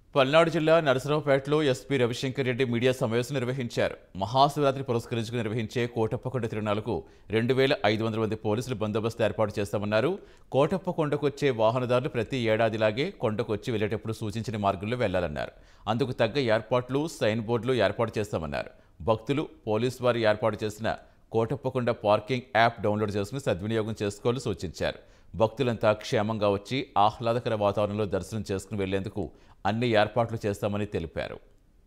పల్నాడు జిల్లా నరసరావుపేటలో SP Ravishankar Reddy media సమావేశం నిర్వహించారు మహాశివరాత్రి పురస్కరించుకుని నిర్వహించే కోటప్పకొండ తిరునాళ్లకు రెండు వేల ఐదు వందల మంది పోలీసులు బందోబస్తు ఏర్పాటు చేస్తామన్నారు కోటప్ప కొండకు వచ్చే వాహనదారులు ప్రతి ఏడాదిలాగే కొండకు వచ్చి వెళ్లేటప్పుడు సూచించిన మార్గంలో వెళ్లాలన్నారు అందుకు తగ్గ ఏర్పాట్లు సైన్ బోర్డులు ఏర్పాటు చేస్తామన్నారు భక్తులు పోలీసు వారు ఏర్పాటు చేసిన కోటప్పకొండ పార్కింగ్ యాప్ డౌన్లోడ్ చేసుకుని సద్వినియోగం చేసుకోవాలని సూచించారు భక్తులంతా క్షేమంగా వచ్చి ఆహ్లాదకర వాతావరణంలో దర్శనం చేసుకుని వెళ్లేందుకు అన్ని ఏర్పాట్లు చేస్తామని తెలిపారు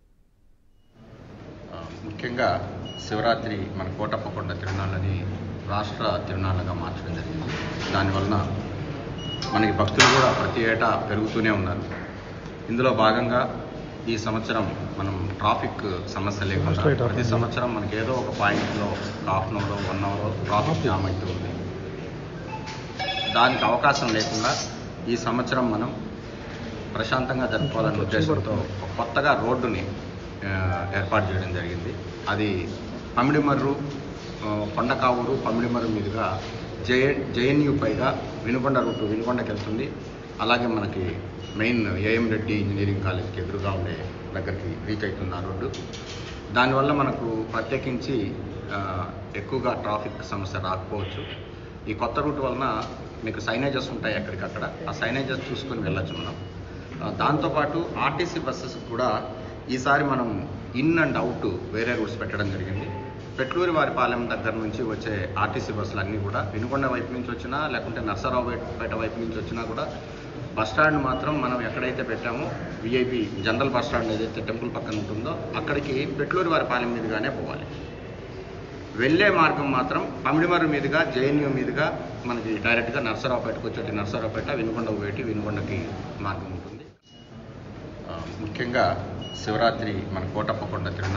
ఆ, ముఖ్యంగా శివరాత్రి మన కోటప్పకొండ తిరునాళ్ళని రాష్ట్ర తిరునాళ్ళగా మార్చడం జరిగింది దానివలన మనకి భక్తులు కూడా ప్రతి ఏటా పెరుగుతూనే ఉన్నారు ఇందులో భాగంగా ఈ సంవత్సరం మనం ట్రాఫిక్ సమస్య లేకుండా ప్రతి సంవత్సరం మనకి ఏదో ఒక పాయింట్లో ఒక half an hour one hour traffic jam అవుతూ ఉంది దానికి అవకాశం లేకుండా ఈ సంవత్సరం మనం ప్రశాంతంగా జరుపుకోవాలనే ఉద్దేశంతో ఒక కొత్తగా రోడ్డుని ఆ, ఏర్పాటు చేయడం జరిగింది అది పమిడిమర్రు ఆ, కొండకావూరు పమిడిమర్రు మీదుగా జే జేఎన్యూ పైగా వినుకొండ రూటు వినుకొండకి వెళ్తుంది అలాగే మనకి మెయిన్ ఏఎం రెడ్డి ఇంజనీరింగ్ కాలేజ్కి ఎదురుగా ఉండే దగ్గరికి రీచ్ అవుతుంది ఆ రోడ్డు దానివల్ల మనకు ప్రత్యేకించి ఆ, ఎక్కువగా ట్రాఫిక్ సమస్య రాకపోవచ్చు ఈ కొత్త రూట్ వలన మీకు సైనేజెస్ ఉంటాయి ఎక్కడికక్కడ ఆ సైనేజెస్ చూసుకొని వెళ్ళొచ్చు మనం ఆ, దాంతోపాటు ఆర్టీసీ బస్సెస్ కూడా ఈసారి మనం ఇన్ అండ్ అవుట్ వేరే రూట్స్ పెట్టడం జరిగింది పెట్లూరి వారిపాలెం దగ్గర నుంచి వచ్చే ఆర్టీసీ బస్సులు అన్నీ కూడా వినుకొండ వైపు నుంచి వచ్చినా లేకుంటే నర్సరావుపేట వైపు నుంచి వచ్చినా కూడా బస్ స్టాండ్ మాత్రం మనం ఎక్కడైతే పెట్టామో విఐపి జనరల్ బస్ స్టాండ్ ఏదైతే టెంపుల్ పక్కన ఉంటుందో అక్కడికి పెట్లూరి వారిపాలెం మీదుగానే పోవాలి వెళ్ళే మార్గం మాత్రం పమిడిమర్రు మీదుగా జేఎన్యూ మీదుగా మనకి డైరెక్ట్గా నర్సరావుపేటకు వచ్చేటి నర్సరావుపేట వినుకొండకు పోయేటి వినుకొండకి మార్గం ఉంటుంది ఆ, ముఖ్యంగా శివరాత్రి మన కోటప్పకొండ తిరునాళ్ళు